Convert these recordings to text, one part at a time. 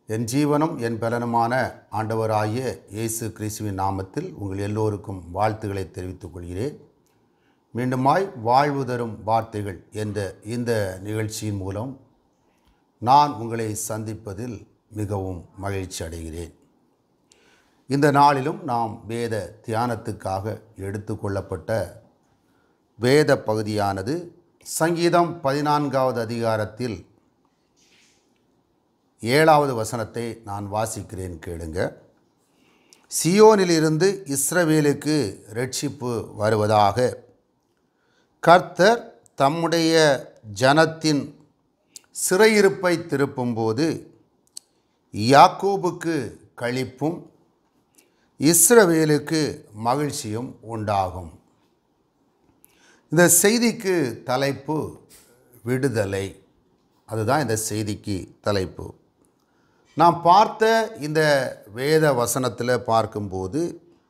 என் ஜீவனும் என் பலனுமான ஆண்டவராகிய இயேசு கிறிஸ்துவின் நாமத்தில் உங்கள் எல்லோருக்கும் வாழ்த்துக்களை தெரிவித்துக் கொள்கிறேன் மீண்டுமாய் வாழ்வு தரும் வார்த்தைகள் என்ற இந்த நிகழ்ச்சியின் மூலம் நான் உங்களை சந்திப்பதில் மிகவும் மகிழ்ச்சி அடைகிறேன் இந்த நாளிலும் நாம் வேத தியானத்துக்காக எடுத்துக்கொள்ளப்பட்ட வேத பகுதியானது சங்கீதம் பதினான்காவது அதிகாரத்தில் ஏழாவது வசனத்தை நான் வாசிக்கிறேன் கேளுங்க சியோனிலிருந்து இஸ்ரவேலுக்கு ரட்சிப்பு வருவதாக கர்த்தர் தம்முடைய ஜனத்தின் சிறையிருப்பை திருப்பும்போது யாக்கோபுக்கு களிப்பும் இஸ்ரவேலுக்கு மகிழ்ச்சியும் உண்டாகும் இந்த செய்திக்கு தலைப்பு விடுதலை அதுதான் இந்த செய்திக்கு தலைப்பு நாம் பார்த்த இந்த வேத வசனத்தில் பார்க்கும்போது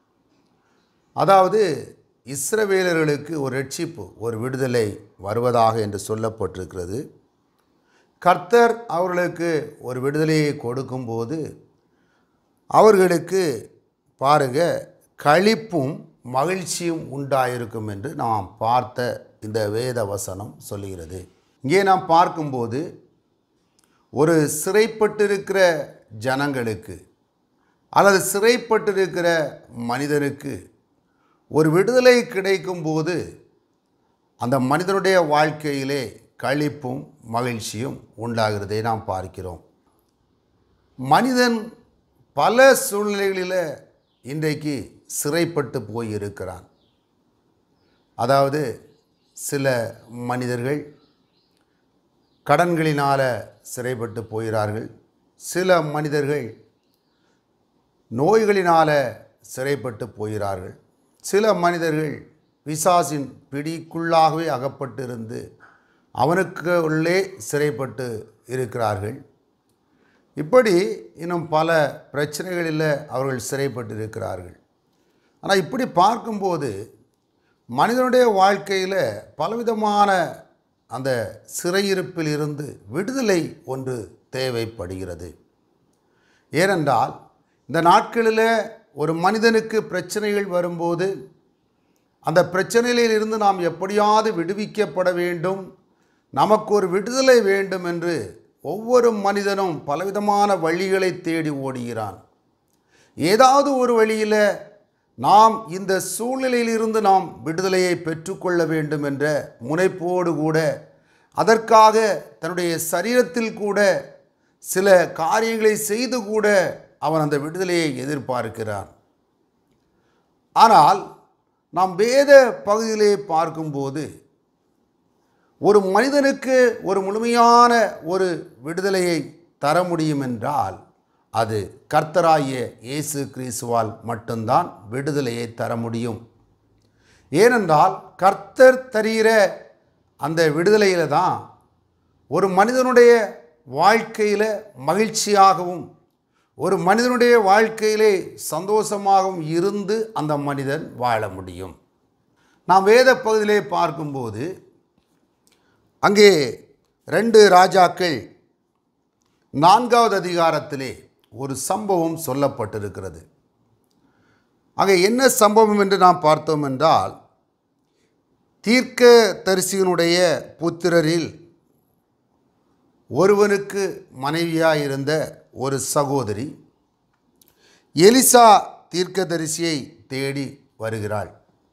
அதாவது இஸ்ரவேலர்களுக்கு ஒரு ரட்சிப்பு ஒரு விடுதலை வருவதாக என்று சொல்லப்பட்டிருக்கிறது கர்த்தர் அவர்களுக்கு ஒரு விடுதலையை கொடுக்கும்போது அவர்களுக்கு பாருங்க களிப்பும் மகிழ்ச்சியும் உண்டாயிருக்கும் என்று நாம் பார்த்த இந்த வேத வசனம் சொல்லுகிறது இங்கே நாம் பார்க்கும்போது ஒரு சிறைப்பட்டிருக்கிற ஜனங்களுக்கு அல்லது சிறைப்பட்டிருக்கிற மனிதனுக்கு ஒரு விடுதலை கிடைக்கும்போது அந்த மனிதனுடைய வாழ்க்கையிலே களிப்பும் மகிழ்ச்சியும் உண்டாகிறதை நாம் பார்க்கிறோம் மனிதன் பல சூழ்நிலைகளில் இன்றைக்கு சிறைப்பட்டு போயிருக்கிறான் அதாவது சில மனிதர்கள் கடன்களினால் சிறைப்பட்டு போகிறார்கள் சில மனிதர்கள் நோய்களினால் சிறைப்பட்டு போகிறார்கள் சில மனிதர்கள் பிசாசின் பிடிக்குள்ளாகவே அகப்பட்டிருந்து அவனுக்கு உள்ளே சிறைப்பட்டு இருக்கிறார்கள் இப்படி இன்னும் பல பிரச்சனைகளில் அவர்கள் சிறைப்பட்டு இருக்கிறார்கள் ஆனால் இப்படி பார்க்கும்போது மனிதனுடைய வாழ்க்கையில் பலவிதமான அந்த சிறையிருப்பில் இருந்து விடுதலை ஒன்று தேவைப்படுகிறது ஏனென்றால் இந்த நாட்களில் ஒரு மனிதனுக்கு பிரச்சனைகள் வரும்போது அந்த பிரச்சனையில் இருந்து நாம் எப்படியாவது விடுவிக்கப்பட வேண்டும் நமக்கு ஒரு விடுதலை வேண்டும் என்று ஒவ்வொரு மனிதனும் பலவிதமான வழிகளை தேடி ஓடுகிறான் ஏதாவது ஒரு வழியில் நாம் இந்த சூழ்நிலையிலிருந்து நாம் விடுதலையை பெற்றுக்கொள்ள வேண்டும் என்ற முனைப்போடு கூட அதற்காக தன்னுடைய சரீரத்தில் கூட சில காரியங்களை செய்து கூட அவன் அந்த விடுதலையை எதிர்பார்க்கிறான் ஆனால் நாம் வேத பகுதியிலே பார்க்கும்போது ஒரு மனிதனுக்கு ஒரு முழுமையான ஒரு விடுதலையை தர முடியும் என்றால் அது கர்த்தராகிய இயேசு கிறிஸ்துவால் மட்டும்தான் விடுதலையை தர முடியும் ஏனென்றால் கர்த்தர் தருகிற அந்த விடுதலையில் தான் ஒரு மனிதனுடைய வாழ்க்கையில் மகிழ்ச்சியாகவும் ஒரு மனிதனுடைய வாழ்க்கையிலே சந்தோஷமாகவும் இருந்து அந்த மனிதன் வாழ முடியும் நாம் வேத பகுதியிலே பார்க்கும்போது அங்கே ரெண்டு ராஜாக்கள் நான்காவது அதிகாரத்திலே ஒரு சம்பவம் சொல்லப்பட்டிருக்கிறது அங்கே என்ன சம்பவம் என்று நாம் பார்த்தோம் என்றால் தீர்க்க தரிசியினுடைய புத்திரரில் ஒருவனுக்கு மனைவியாக இருந்த ஒரு சகோதரி எலிசா தீர்க்கதரிசியை தேடி வருகிறாள்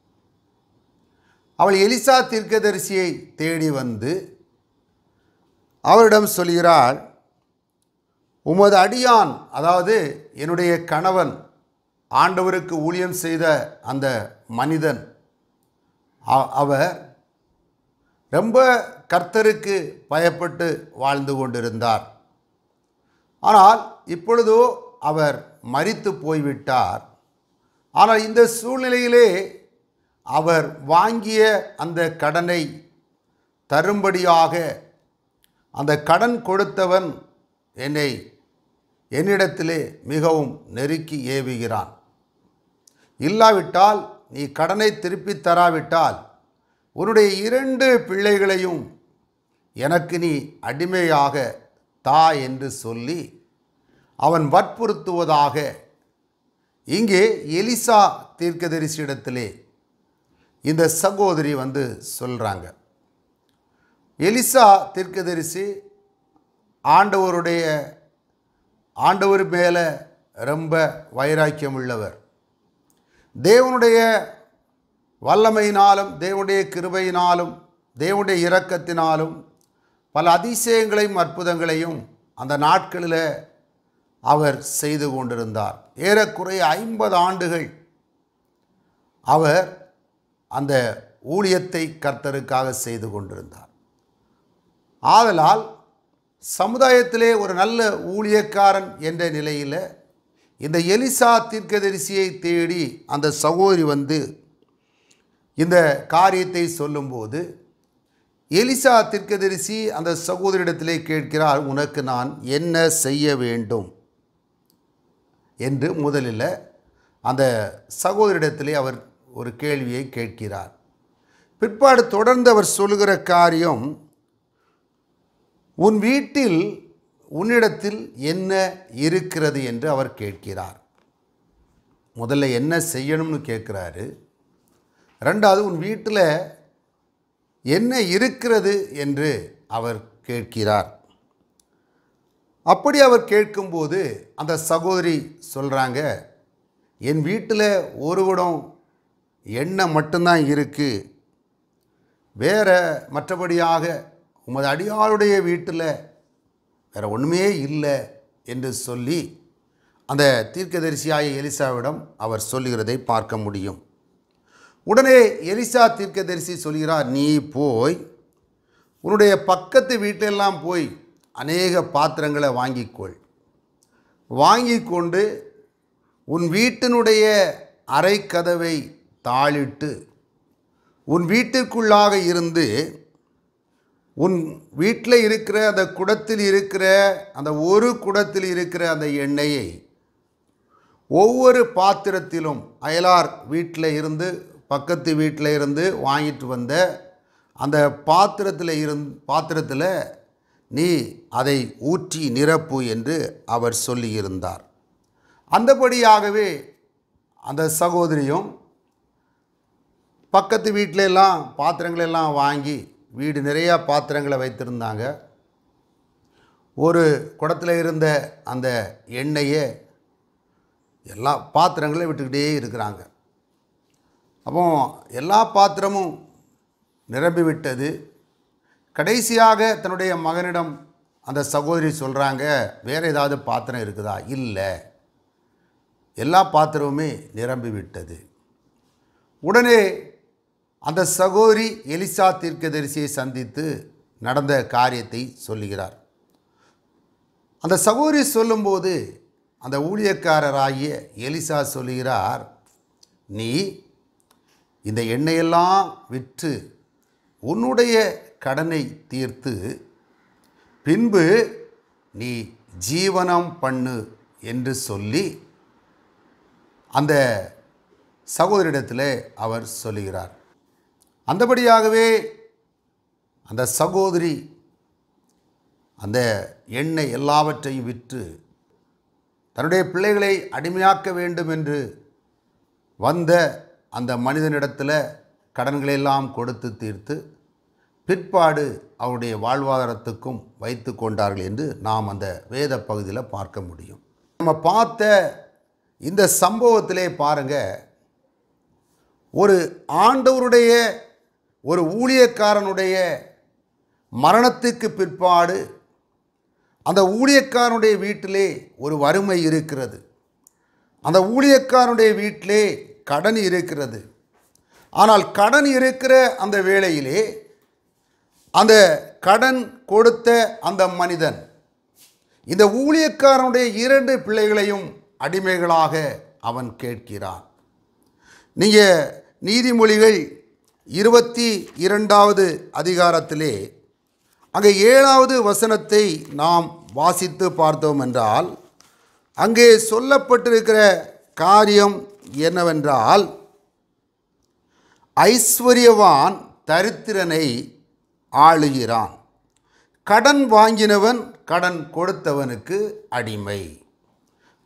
அவள் எலிசா தீர்க்கதரிசியை தேடி வந்து அவரிடம் சொல்கிறாள் உமது அடியான் அதாவது என்னுடைய கணவன் ஆண்டவருக்கு ஊழியம் செய்த அந்த மனிதன் அ- அவர் ரொம்ப கர்த்தருக்கு பயப்பட்டு வாழ்ந்து கொண்டிருந்தார் ஆனால் இப்பொழுதோ அவர் மரித்து போய்விட்டார் ஆனால் இந்த சூழ்நிலையிலே அவர் வாங்கிய அந்த கடனை தரும்படியாக அந்த கடன் கொடுத்தவன் என்னை என்னிடத்திலே மிகவும் நெருக்கி ஏவுகிறான் இல்லாவிட்டால் நீ கடனை திருப்பித் தராவிட்டால் உன்னுடைய இரண்டு பிள்ளைகளையும் எனக்கு நீ அடிமையாக தா என்று சொல்லி அவன் வற்புறுத்துவதாக இங்கே எலிசா தீர்க்கதரிசியிடத்திலே இந்த சகோதரி வந்து சொல்கிறாங்க எலிசா தீர்க்கதரிசி ஆண்டவருடைய ஆண்டவர் மேலே ரொம்ப வைராக்கியம் உள்ளவர் தேவனுடைய வல்லமையினாலும் தேவனுடைய கிருபையினாலும் தேவனுடைய இரக்கத்தினாலும் பல அதிசயங்களையும் அற்புதங்களையும் அந்த நாட்களில் அவர் செய்து கொண்டிருந்தார் ஏறக்குறைய ஐம்பது ஆண்டுகள் அவர் அந்த ஊழியத்தை கர்த்தருக்காக செய்து கொண்டிருந்தார் ஆதலால் சமுதாயத்திலே ஒரு நல்ல ஊழியக்காரன் என்ற நிலையில் இந்த எலிசா தீர்க்கதரிசியை தேடி அந்த சகோதரி வந்து இந்த காரியத்தை சொல்லும்போது எலிசா தீர்க்கதரிசி அந்த சகோதரிடத்திலே கேட்கிறார் உனக்கு நான் என்ன செய்ய வேண்டும் என்று முதலில் அந்த சகோதரிடத்திலே அவர் ஒரு கேள்வியை கேட்கிறார் பிற்பாடு தொடர்ந்து அவர் சொல்லுகிற காரியம் உன் வீட்டில் உன்னிடத்தில் என்ன இருக்கிறது என்று அவர் கேட்கிறார் முதல்ல என்ன செய்யணும்னு கேட்குறாரு ரெண்டாவது உன் வீட்டில் என்ன இருக்கிறது என்று அவர் கேட்கிறார் அப்படி அவர் கேட்கும்போது அந்த சகோதரி சொல்கிறாங்க என் வீட்டில் ஒரு குடம் எண்ணெய் மட்டும்தான் இருக்குது வேற மற்றபடியாக உமது அடியாளுடைய வீட்டில் வேற ஒன்றுமே இல்லை என்று சொல்லி அந்த தீர்க்கதரிசியாய எலிசாவிடம் அவர் சொல்லுகிறதை பார்க்க முடியும் உடனே எலிசா தீர்க்கதரிசி சொல்கிறார் நீ போய் உன்னுடைய பக்கத்து வீட்டிலெல்லாம் போய் அநேக பாத்திரங்களை வாங்கிக்கொள் வாங்கி கொண்டு உன் வீட்டினுடைய அறைக்கதவை தாளிட்டு உன் வீட்டிற்குள்ளாக இருந்து உன் வீட்டில் இருக்கிற அந்த குடத்தில் இருக்கிற அந்த ஒரு குடத்தில் இருக்கிற அந்த எண்ணெயை ஒவ்வொரு பாத்திரத்திலும் அயலார் வீட்டில் இருந்து பக்கத்து வீட்டில் இருந்து வாங்கிட்டு வந்த அந்த பாத்திரத்தில் இருந் பாத்திரத்தில் நீ அதை ஊற்றி நிரப்பு என்று அவர் சொல்லியிருந்தார் அந்தபடியாகவே அந்த சகோதரியும் பக்கத்து வீட்டில எல்லாம் பாத்திரங்களெல்லாம் வாங்கி வீடு நிறையா பாத்திரங்களை வைத்திருந்தாங்க ஒரு குடத்தில் இருந்த அந்த எண்ணெயை எல்லா பாத்திரங்களையும் விட்டுக்கிட்டே இருக்கிறாங்க அப்போ எல்லா பாத்திரமும் நிரம்பி விட்டது கடைசியாக தன்னுடைய மகனிடம் அந்த சகோதரி சொல்கிறாங்க வேறு ஏதாவது பாத்திரம் இருக்குதா இல்லை எல்லா பாத்திரமுமே நிரம்பி விட்டது உடனே அந்த சகோதரி எலிசா தீர்க்கதரிசியை சந்தித்து நடந்த காரியத்தை சொல்லுகிறார் அந்த சகோதரி சொல்லும்போது அந்த ஊழியக்காரராகிய எலிசா சொல்லுகிறார் நீ இந்த எண்ணெயெல்லாம் விற்று உன்னுடைய கடனை தீர்த்து பின்பு நீ ஜீவனம் பண்ணு என்று சொல்லி அந்த சகோதரிடத்தில் அவர் சொல்லுகிறார் அந்தபடியாகவே அந்த சகோதரி அந்த எண்ணெய் எல்லாவற்றையும் விற்று தன்னுடைய பிள்ளைகளை அடிமையாக்க வேண்டும் என்று வந்த அந்த மனிதனிடத்தில் கடன்களெல்லாம் கொடுத்து தீர்த்து பிற்பாடு அவருடைய வாழ்வாதாரத்துக்கும் வைத்து கொண்டார்கள் என்று நாம் அந்த வேத பகுதியில் பார்க்க முடியும் நம்ம பார்த்த இந்த சம்பவத்திலே பாருங்க ஒரு ஆண்டவருடைய ஒரு ஊழியக்காரனுடைய மரணத்துக்கு பிற்பாடு அந்த ஊழியக்காரனுடைய வீட்டிலே ஒரு வறுமை இருக்கிறது அந்த ஊழியக்காரனுடைய வீட்டிலே கடன் இருக்கிறது ஆனால் கடன் இருக்கிற அந்த வேளையிலே அந்த கடன் கொடுத்த அந்த மனிதன் இந்த ஊழியக்காரனுடைய இரண்டு பிள்ளைகளையும் அடிமைகளாக அவன் கேட்கிறான் நீங்கள் நீதிமொழிகள் இருபத்தி இரண்டாவது அதிகாரத்திலே அங்கே ஏழாவது வசனத்தை நாம் வாசித்து பார்த்தோம் என்றால் அங்கே சொல்லப்பட்டிருக்கிற காரியம் என்னவென்றால் ஐஸ்வர்யவான் தரித்திரனை ஆளுகிறான் கடன் வாங்கினவன் கடன் கொடுத்தவனுக்கு அடிமை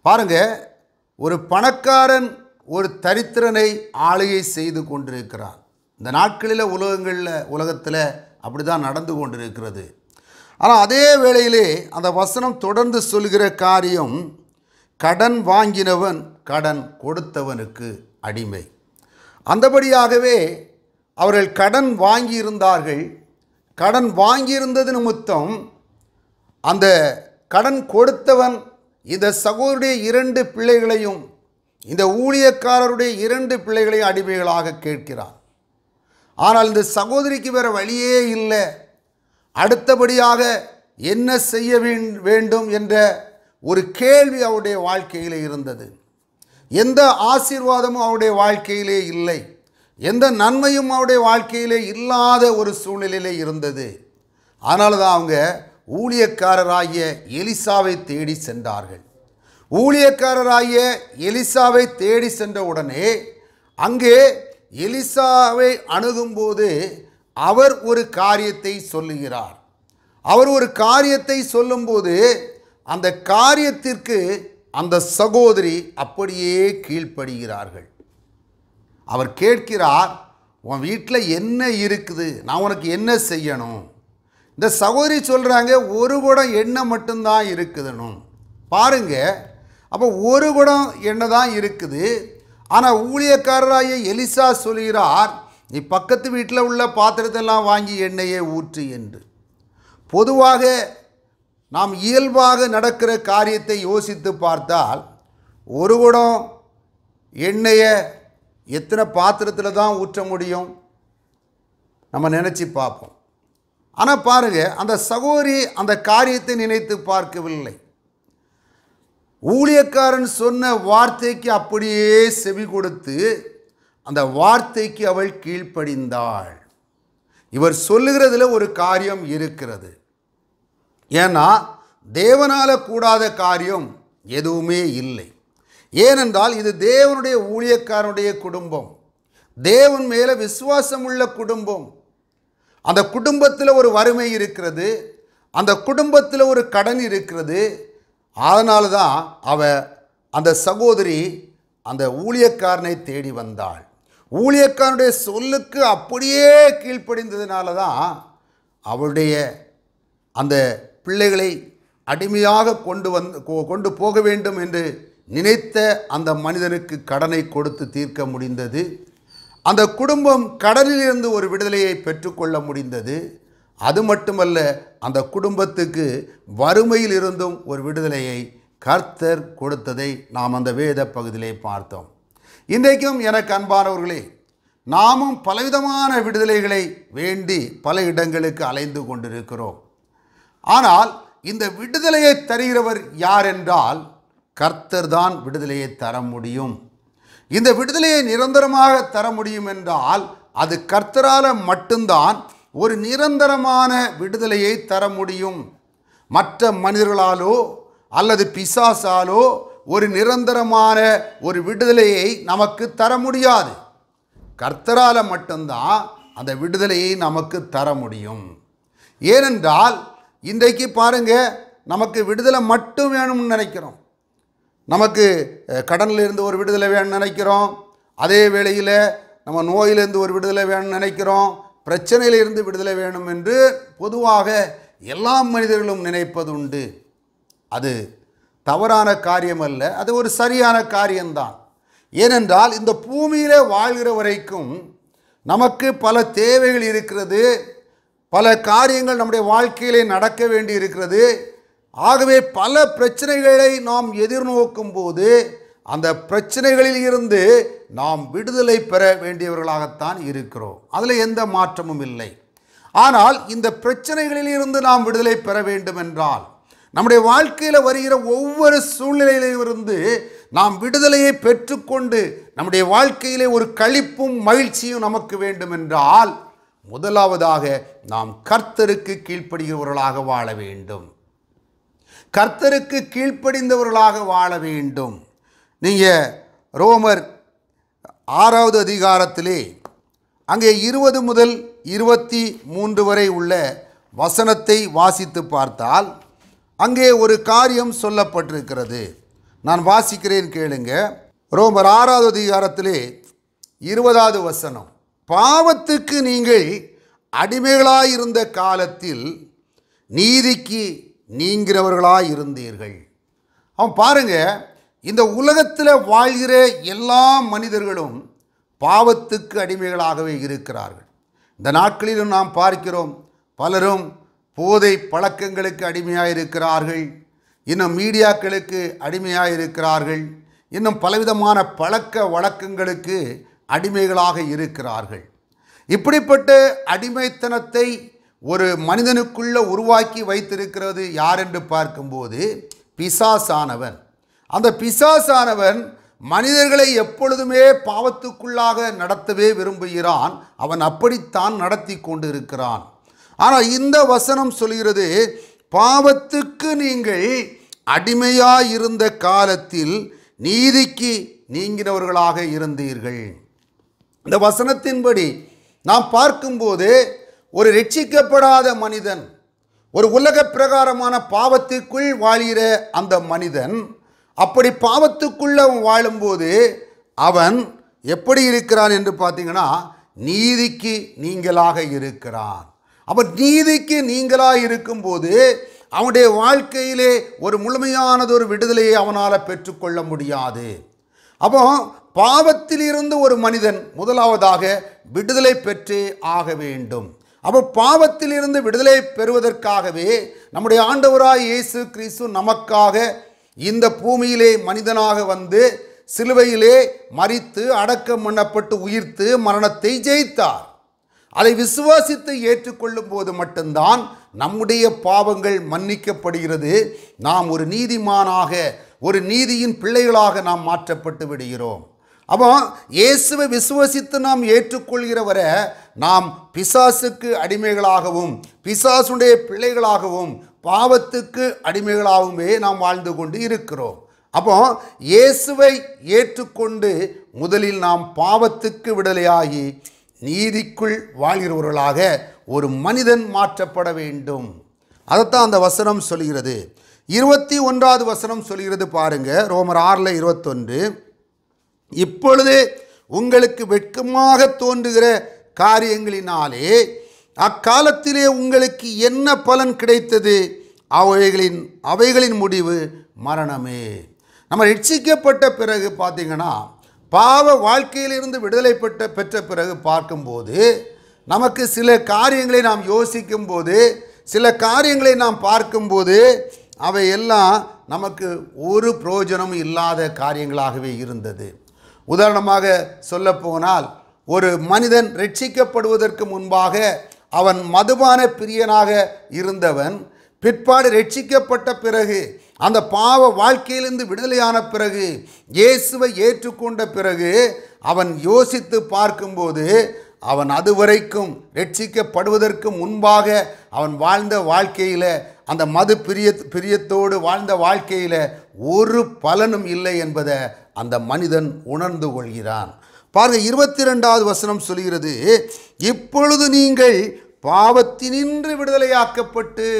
பாருங்க ஒரு பணக்காரன் ஒரு தரித்திரனை ஆளுகை செய்து கொண்டிருக்கிறான் இந்த நாட்களில் உலகங்களில் உலகத்தில் அப்படி தான் நடந்து கொண்டிருக்கிறது ஆனால் அதே வேளையிலே அந்த வசனம் தொடர்ந்து சொல்கிற காரியம் கடன் வாங்கினவன் கடன் கொடுத்தவனுக்கு அடிமை அந்தபடியாகவே அவர்கள் கடன் வாங்கியிருந்தார்கள் கடன் வாங்கியிருந்தது நிமித்தம் அந்த கடன் கொடுத்தவன் இந்த சகோதரிய இரண்டு பிள்ளைகளையும் இந்த ஊழியக்காரருடைய இரண்டு பிள்ளைகளையும் அடிமைகளாக கேட்கிறான் ஆனால் இந்த சகோதரிக்கு வேற வழியே இல்லை அடுத்தபடியாக என்ன செய்ய வேண்- வேண்டும் என்ற ஒரு கேள்வி அவருடைய வாழ்க்கையில் இருந்தது எந்த ஆசீர்வாதமும் அவருடைய வாழ்க்கையிலே இல்லை எந்த நன்மையும் அவருடைய வாழ்க்கையிலே இல்லாத ஒரு சூழ்நிலையிலே இருந்தது அதனால தான் அவங்க ஊழியக்காரராகிய எலிசாவை தேடி சென்றார்கள் ஊழியக்காரராகிய எலிசாவை தேடி சென்ற உடனே அங்கே எலிசாவை அணுகும்போது அவர் ஒரு காரியத்தை சொல்லுகிறார் அவர் ஒரு காரியத்தை சொல்லும்போது அந்த காரியத்திற்கு அந்த சகோதரி அப்படியே கீழ்ப்படுகிறார்கள் அவர் கேட்கிறார் உன் வீட்டில் என்ன இருக்குது நான் உனக்கு என்ன செய்யணும் இந்த சகோதரி சொல்கிறாங்க ஒரு குடம் எண்ணெய் மட்டும்தான் இருக்குதுன்னு பாருங்க அப்போ ஒரு குடம் எண்ணெய் தான் இருக்குது ஆனால் ஊழியக்காரராகிய எலிசா சொல்கிறார் நீ பக்கத்து வீட்டில் உள்ள பாத்திரத்தெல்லாம் வாங்கி எண்ணெயை ஊற்று என்று பொதுவாக நாம் இயல்பாக நடக்கிற காரியத்தை யோசித்து பார்த்தால் ஒரு குடம் எண்ணெயை எத்தனை பாத்திரத்தில் தான் ஊற்ற முடியும் நம்ம நினச்சி பார்ப்போம் ஆனால் பாருங்க அந்த சகோதரி அந்த காரியத்தை நினைத்து பார்க்கவில்லை ஊழியக்காரன் சொன்ன வார்த்தைக்கு அப்படியே செவி கொடுத்து அந்த வார்த்தைக்கு அவள் கீழ்ப்படிந்தாள் இவர் சொல்லுகிறதுல ஒரு காரியம் இருக்கிறது ஏன்னா தேவனால கூடாத காரியம் எதுவுமே இல்லை ஏனென்றால் இது தேவனுடைய ஊழியக்காரனுடைய குடும்பம் தேவன் மேலே விசுவாசம் உள்ள குடும்பம் அந்த குடும்பத்தில் ஒரு வறுமை இருக்கிறது அந்த குடும்பத்தில் ஒரு கடன் இருக்கிறது அதனால தான் அவ அந்த சகோதரி அந்த ஊழியக்காரனை தேடி வந்தாள் ஊழியக்காரனுடைய சொல்லுக்கு அப்படியே கீழ்ப்படிந்ததுனால தான் அவளுடைய அந்த பிள்ளைகளை அடிமையாக கொண்டு வந்து கொ- கொண்டு போக வேண்டும் என்று நினைத்த அந்த மனிதனுக்கு கடனை கொடுத்து தீர்க்க முடிந்தது அந்த குடும்பம் கடனிலிருந்து ஒரு விடுதலையை பெற்றுக்கொள்ள முடிந்தது அது மட்டுமல்ல அந்த குடும்பத்துக்கு வறுமையில் இருந்தும் ஒரு விடுதலையை கர்த்தர் கொடுத்ததை நாம் அந்த வேத பகுதியிலே பார்த்தோம் இன்றைக்கும் எனக்கு அன்பானவர்களே நாமும் பலவிதமான விடுதலைகளை வேண்டி பல இடங்களுக்கு அலைந்து கொண்டிருக்கிறோம் ஆனால் இந்த விடுதலையை தருகிறவர் யார் என்றால் கர்த்தர் தான் விடுதலையை தர முடியும் இந்த விடுதலையை நிரந்தரமாக தர முடியும் என்றால் அது கர்த்தரால மட்டும்தான் ஒரு நிரந்தரமான விடுதலையை தர முடியும் மற்ற மனிதர்களாலோ அல்லது பிசாசாலோ ஒரு நிரந்தரமான ஒரு விடுதலையை நமக்கு தர முடியாது கர்த்தரால மட்டும்தான் அந்த விடுதலையை நமக்கு தர முடியும் ஏனென்றால் இன்றைக்கு பாருங்க நமக்கு விடுதலை மட்டும் வேணும்னு நினைக்கிறோம் நமக்கு அஹ், கடன்ல இருந்து ஒரு விடுதலை வேணும்னு நினைக்கிறோம் அதே வேளையில் நம்ம நோயிலிருந்து ஒரு விடுதலை வேணும்னு நினைக்கிறோம் பிரச்சனையிலிருந்து விடுதலை வேணும் என்று பொதுவாக எல்லா மனிதர்களும் நினைப்பது உண்டு அது தவறான காரியம் அல்ல அது ஒரு சரியான காரியம்தான் ஏனென்றால் இந்த பூமியிலே வாழ்கிற வரைக்கும் நமக்கு பல தேவைகள் இருக்கிறது பல காரியங்கள் நம்முடைய வாழ்க்கையிலே நடக்க வேண்டி இருக்கிறது ஆகவே பல பிரச்சனைகளை நாம் எதிர்நோக்கும் போது அந்த பிரச்சனைகளில் இருந்து நாம் விடுதலை பெற வேண்டியவர்களாகத்தான் இருக்கிறோம் அதில் எந்த மாற்றமும் இல்லை ஆனால் இந்த பிரச்சனைகளில் இருந்து நாம் விடுதலை பெற வேண்டும் என்றால் நம்முடைய வாழ்க்கையில் வருகிற ஒவ்வொரு சூழ்நிலையிலும் இருந்து நாம் விடுதலையை பெற்றுக்கொண்டு நம்முடைய வாழ்க்கையிலே ஒரு களிப்பும் மகிழ்ச்சியும் நமக்கு வேண்டும் என்றால் முதலாவதாக நாம் கர்த்தருக்கு கீழ்ப்படுகிறவர்களாக வாழ வேண்டும் கர்த்தருக்கு கீழ்ப்படிந்தவர்களாக வாழ வேண்டும் நீங்கள் ரோமர் ஆறாவது அதிகாரத்திலே அங்கே இருபது முதல் இருபத்தி மூன்று வரை உள்ள வசனத்தை வாசித்து பார்த்தால் அங்கே ஒரு காரியம் சொல்லப்பட்டிருக்கிறது நான் வாசிக்கிறேன் கேளுங்க ரோமர் ஆறாவது அதிகாரத்திலே இருபதாவது வசனம் பாவத்துக்கு நீங்கள் அடிமைகளாயிருந்த காலத்தில் நீதிக்கு நீங்கிறவர்களாய் இருந்தீர்கள் அவன் பாருங்க இந்த உலகத்தில் வாழ்கிற எல்லா மனிதர்களும் பாவத்துக்கு அடிமைகளாகவே இருக்கிறார்கள் இந்த நாட்களிலும் நாம் பார்க்கிறோம் பலரும் போதை பழக்கங்களுக்கு அடிமையாக இருக்கிறார்கள் இன்னும் மீடியாக்களுக்கு அடிமையாக இருக்கிறார்கள் இன்னும் பலவிதமான பழக்க வழக்கங்களுக்கு அடிமைகளாக இருக்கிறார்கள் இப்படிப்பட்ட அடிமைத்தனத்தை ஒரு மனிதனுக்குள்ள உருவாக்கி வைத்திருக்கிறது யார் என்று பார்க்கும்போது பிசாசானவன் அந்த பிசாசானவன் மனிதர்களை எப்பொழுதுமே பாவத்துக்குள்ளாக நடத்தவே விரும்புகிறான் அவன் அப்படித்தான் நடத்தி கொண்டிருக்கிறான் ஆனால் இந்த வசனம் சொல்கிறது பாவத்துக்கு நீங்கள் அடிமையாயிருந்த காலத்தில் நீதிக்கு நீங்கினவர்களாக இருந்தீர்கள் இந்த வசனத்தின்படி நாம் பார்க்கும்போது ஒரு ரட்சிக்கப்படாத மனிதன் ஒரு உலக பிரகாரமான பாவத்துக்குள் வாழ்கிற அந்த மனிதன் அப்படி பாவத்துக்குள்ள அவன் வாழும்போது அவன் எப்படி இருக்கிறான் என்று பார்த்தீங்கன்னா நீதிக்கு நீங்களாக இருக்கிறான் அவன் நீதிக்கு நீங்களாக இருக்கும்போது அவனுடைய வாழ்க்கையிலே ஒரு முழுமையானதொரு விடுதலையை அவனால் பெற்றுக்கொள்ள முடியாது அப்போ பாவத்திலிருந்து ஒரு மனிதன் முதலாவதாக விடுதலை பெற்றே ஆக வேண்டும் அப்போ பாவத்திலிருந்து விடுதலை பெறுவதற்காகவே நம்முடைய ஆண்டவராய் இயேசு கிறிஸ்து நமக்காக இந்த பூமியிலே மனிதனாக வந்து சிலுவையிலே மரித்து அடக்கம் பண்ணப்பட்டு உயிர்த்து மரணத்தை ஜெயித்தார் அதை விசுவாசித்து ஏற்றுக்கொள்ளும் போது மட்டும்தான் நம்முடைய பாவங்கள் மன்னிக்கப்படுகிறது நாம் ஒரு நீதிமானாக ஒரு நீதியின் பிள்ளைகளாக நாம் மாற்றப்பட்டு விடுகிறோம் அப்போ இயேசுவை விசுவசித்து நாம் ஏற்றுக்கொள்கிறவரை நாம் பிசாசுக்கு அடிமைகளாகவும் பிசாசுடைய பிள்ளைகளாகவும் பாவத்துக்கு அடிமைகளாகவுமே நாம் வாழ்ந்து கொண்டு இருக்கிறோம் அப்போ இயேசுவை ஏற்றுக்கொண்டு முதலில் நாம் பாவத்துக்கு விடுதலையாகி நீதிக்குள் வாழ்கிறவர்களாக ஒரு மனிதன் மாற்றப்பட வேண்டும் அதைத்தான் அந்த வசனம் சொல்கிறது இருபத்தி ஒன்றாவது வசனம் சொல்கிறது பாருங்க ரோமர் ஆறில் இருபத்தொன்று இப்பொழுது உங்களுக்கு வெட்கமாக தோன்றுகிற காரியங்களினாலே அக்காலத்திலே உங்களுக்கு என்ன பலன் கிடைத்தது அவைகளின் அவைகளின் முடிவு மரணமே நம்ம ரட்சிக்கப்பட்ட பிறகு பார்த்தீங்கன்னா பாவ வாழ்க்கையிலிருந்து விடுதலை பெற்ற பெற்ற பிறகு பார்க்கும்போது நமக்கு சில காரியங்களை நாம் யோசிக்கும்போது சில காரியங்களை நாம் பார்க்கும்போது அவை எல்லாம் நமக்கு ஒரு பிரயோஜனமும் இல்லாத காரியங்களாகவே இருந்தது உதாரணமாக சொல்லப்போனால் ஒரு மனிதன் ரட்சிக்கப்படுவதற்கு முன்பாக அவன் மதுபான பிரியனாக இருந்தவன் பிற்பாடு ரட்சிக்கப்பட்ட பிறகு அந்த பாவ வாழ்க்கையிலிருந்து விடுதலையான பிறகு இயேசுவை ஏற்றுக்கொண்ட பிறகு அவன் யோசித்து பார்க்கும்போது அவன் அதுவரைக்கும் ரட்சிக்கப்படுவதற்கு முன்பாக அவன் வாழ்ந்த வாழ்க்கையில் அந்த மது பிரிய பிரியத்தோடு வாழ்ந்த வாழ்க்கையில் ஒரு பலனும் இல்லை என்பதை அந்த மனிதன் உணர்ந்து கொள்கிறான் பாருங்க இருபத்தி ரெண்டாவது வசனம் சொல்கிறது இப்பொழுது நீங்கள் பாவத்தினின்று விடுதலையாக்கப்பட்டு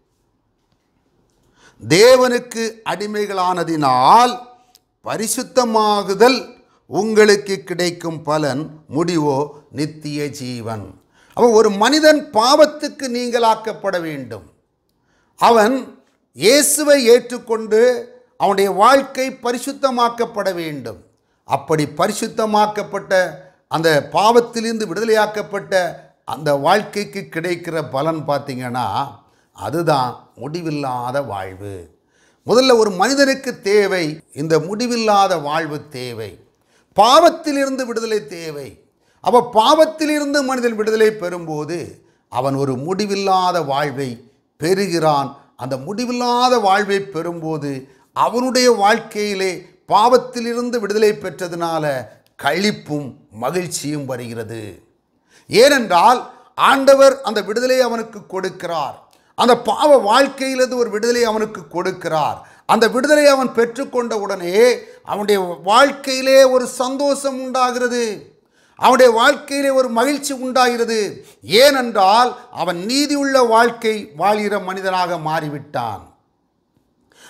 தேவனுக்கு அடிமைகளானதினால் பரிசுத்தமாகுதல் உங்களுக்கு கிடைக்கும் பலன் முடிவோ நித்திய ஜீவன் அவன் ஒரு மனிதன் பாவத்துக்கு நீங்களாக்கப்பட வேண்டும் அவன் இயேசுவை ஏற்றுக்கொண்டு அவனுடைய வாழ்க்கை பரிசுத்தமாக்கப்பட வேண்டும் அப்படி பரிசுத்தமாக்கப்பட்ட அந்த பாவத்திலிருந்து விடுதலையாக்கப்பட்ட அந்த வாழ்க்கைக்கு கிடைக்கிற பலன் பார்த்தீங்கன்னா அதுதான் முடிவில்லாத வாழ்வு முதல்ல ஒரு மனிதனுக்கு தேவை இந்த முடிவில்லாத வாழ்வு தேவை பாவத்திலிருந்து விடுதலை தேவை அப்போ பாவத்திலிருந்து மனிதன் விடுதலை பெறும்போது அவன் ஒரு முடிவில்லாத வாழ்வை பெறுகிறான் அந்த முடிவில்லாத வாழ்வை பெறும்போது அவனுடைய வாழ்க்கையிலே பாவத்திலிருந்து விடுதலை பெற்றதுனால களிப்பும் மகிழ்ச்சியும் வருகிறது ஏனென்றால் ஆண்டவர் அந்த விடுதலை அவனுக்கு கொடுக்கிறார் அந்த பாவ வாழ்க்கையிலிருந்து ஒரு விடுதலை அவனுக்கு கொடுக்கிறார் அந்த விடுதலை அவன் பெற்றுக்கொண்ட உடனே அவனுடைய வாழ்க்கையிலே ஒரு சந்தோஷம் உண்டாகிறது அவனுடைய வாழ்க்கையிலே ஒரு மகிழ்ச்சி உண்டாகிறது ஏனென்றால் அவன் நீதியுள்ள வாழ்க்கை வாழ்கிற மனிதனாக மாறிவிட்டான்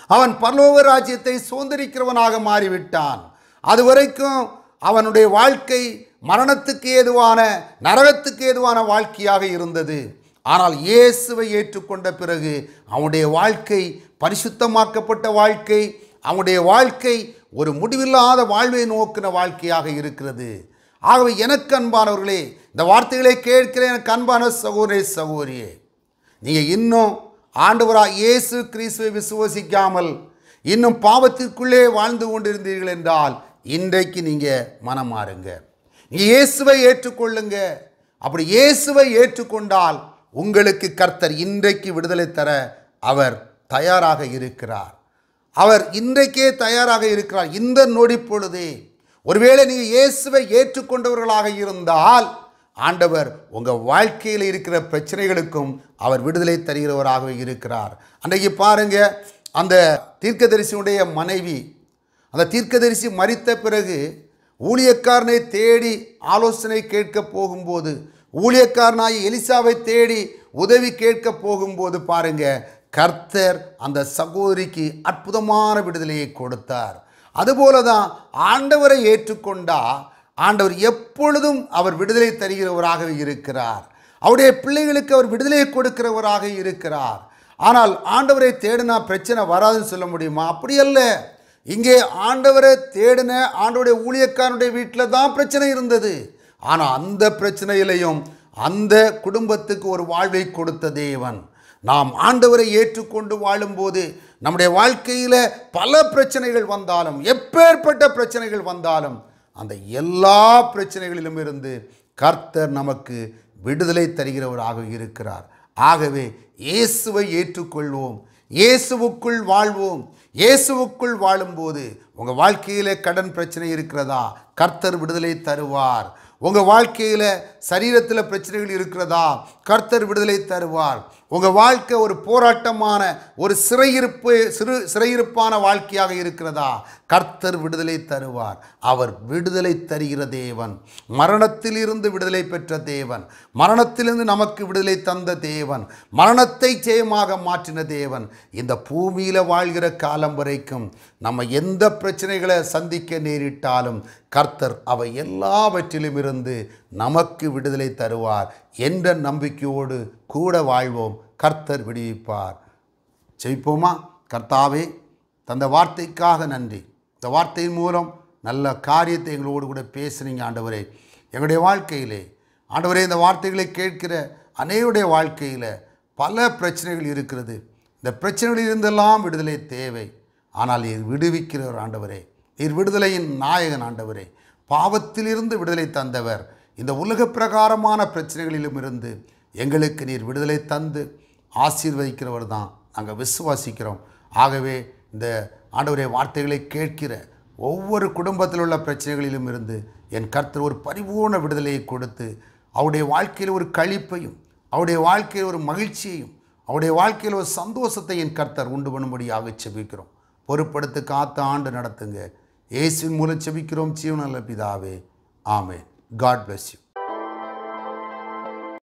அவன் பரலோக ராஜ்யத்தை சுதந்திரிக்கிறவனாக மாறிவிட்டான் அதுவரைக்கும் அவனுடைய வாழ்க்கை மரணத்துக்கு ஏதுவான நரகத்துக்கு ஏதுவான வாழ்க்கையாக இருந்தது ஆனால் இயேசுவை ஏற்றுக்கொண்ட பிறகு அவனுடைய வாழ்க்கை பரிசுத்தமாக்கப்பட்ட வாழ்க்கை அவனுடைய வாழ்க்கை ஒரு முடிவில்லாத வாழ்வை நோக்கின வாழ்க்கையாக இருக்கிறது ஆகவே எனக்கு அன்பானவர்களே இந்த வார்த்தைகளை கேட்கிற எனக்கு அன்பான சகோதரே சகோதரியே நீங்கள் இன்னும் ஆண்டவராக இயேசு கிறிஸ்துவை விசுவசிக்காமல் இன்னும் பாவத்திற்குள்ளே வாழ்ந்து கொண்டிருந்தீர்கள் என்றால் இன்றைக்கு நீங்கள் மனம் மாறுங்க நீங்கள் இயேசுவை ஏற்றுக்கொள்ளுங்க அப்படி இயேசுவை ஏற்றுக்கொண்டால் உங்களுக்கு கர்த்தர் இன்றைக்கு விடுதலை தர அவர் தயாராக இருக்கிறார் அவர் இன்றைக்கே தயாராக இருக்கிறார் இந்த நொடி பொழுதே ஒருவேளை நீங்கள் இயேசுவை ஏற்றுக்கொண்டவர்களாக இருந்தால் ஆண்டவர் உங்கள் வாழ்க்கையில் இருக்கிற பிரச்சனைகளுக்கும் அவர் விடுதலை தருகிறவராகவே இருக்கிறார் அன்றைக்கு பாருங்க அந்த தீர்க்கதரிசியுடைய மனைவி அந்த தீர்க்கதரிசி மறித்த பிறகு ஊழியக்காரனை தேடி ஆலோசனை கேட்க போகும்போது ஊழியக்காரனாய் எலிசாவை தேடி உதவி கேட்க போகும்போது பாருங்க கர்த்தர் அந்த சகோதரிக்கு அற்புதமான விடுதலையை கொடுத்தார் அதுபோல தான் ஆண்டவரை ஏற்றுக்கொண்டா ஆண்டவர் எப்பொழுதும் அவர் விடுதலை தருகிறவராக இருக்கிறார் அவருடைய பிள்ளைகளுக்கு அவர் விடுதலை கொடுக்கிறவராக இருக்கிறார் ஆனால் ஆண்டவரை தேடினா பிரச்சனை வராதுன்னு சொல்ல முடியுமா அப்படி அல்ல இங்கே ஆண்டவரை தேடின ஆண்டவருடைய ஊழியக்காரனுடைய வீட்டில் தான் பிரச்சனை இருந்தது ஆனால் அந்த பிரச்சனையிலையும் அந்த குடும்பத்துக்கு ஒரு வாழ்வை கொடுத்த தேவன் நாம் ஆண்டவரை ஏற்றுக்கொண்டு வாழும்போது நம்முடைய வாழ்க்கையில் பல பிரச்சனைகள் வந்தாலும் எப்பேற்பட்ட பிரச்சனைகள் வந்தாலும் அந்த எல்லா பிரச்சனைகளிலும் இருந்து கர்த்தர் நமக்கு விடுதலை தருகிறவராக இருக்கிறார் ஆகவே இயேசுவை ஏற்றுக்கொள்வோம் இயேசுவுக்குள் வாழ்வோம் இயேசுவுக்குள் வாழும்போது உங்கள் வாழ்க்கையில் கடன் பிரச்சனை இருக்கிறதா கர்த்தர் விடுதலை தருவார் உங்கள் வாழ்க்கையில் சரீரத்தில் பிரச்சனைகள் இருக்கிறதா கர்த்தர் விடுதலை தருவார் உங்கள் வாழ்க்கை ஒரு போராட்டமான ஒரு சிறையிருப்பு சிறு சிறையிருப்பான வாழ்க்கையாக இருக்கிறதா கர்த்தர் விடுதலை தருவார் அவர் விடுதலை தருகிற தேவன் மரணத்திலிருந்து விடுதலை பெற்ற தேவன் மரணத்திலிருந்து நமக்கு விடுதலை தந்த தேவன் மரணத்தை ஜெயமாக மாற்றின தேவன் இந்த பூமியில் வாழ்கிற காலம் வரைக்கும் நம்ம எந்த பிரச்சனைகளை சந்திக்க நேரிட்டாலும் கர்த்தர் அவை எல்லாவற்றிலும் இருந்து நமக்கு விடுதலை தருவார் என்ற நம்பிக்கையோடு கூட வாழ்வோம் கர்த்தர் விடுவிப்பார் ஜெயிப்போமா கர்த்தாவே தந்த வார்த்தைக்காக நன்றி இந்த வார்த்தையின் மூலம் நல்ல காரியத்தை எங்களோடு கூட பேசுனீங்க ஆண்டவரே எங்களுடைய வாழ்க்கையிலே ஆண்டவரே இந்த வார்த்தைகளை கேட்கிற அனைவருடைய வாழ்க்கையில் பல பிரச்சனைகள் இருக்கிறது இந்த பிரச்சனைகளில் இருந்தெல்லாம் விடுதலை தேவை ஆனால் நீர் விடுவிக்கிறவர் ஆண்டவரே நீர் விடுதலையின் நாயகன் ஆண்டவரே பாவத்திலிருந்து விடுதலை தந்தவர் இந்த உலக பிரகாரமான பிரச்சனைகளிலும் இருந்து எங்களுக்கு நீர் விடுதலை தந்து ஆசீர்வதிக்கிறவர் தான் நாங்கள் விசுவாசிக்கிறோம் ஆகவே இந்த ஆண்டவருடைய வார்த்தைகளை கேட்கிற ஒவ்வொரு குடும்பத்தில் உள்ள பிரச்சனைகளிலும் இருந்து என் கர்த்தர் ஒரு பரிபூர்ண விடுதலையை கொடுத்து அவருடைய வாழ்க்கையில் ஒரு களிப்பையும் அவருடைய வாழ்க்கையில் ஒரு மகிழ்ச்சியையும் அவருடைய வாழ்க்கையில் ஒரு சந்தோஷத்தை என் கர்த்தர் உண்டு பண்ணும்படியாக செபிக்கிறோம் பொறுப்படுத்து காத்த ஆண்டு நடத்துங்க இயேசுவின் மூலம் செபிக்கிறோம் ஜீவனல்ல பிதாவே ஆமே காட் bless you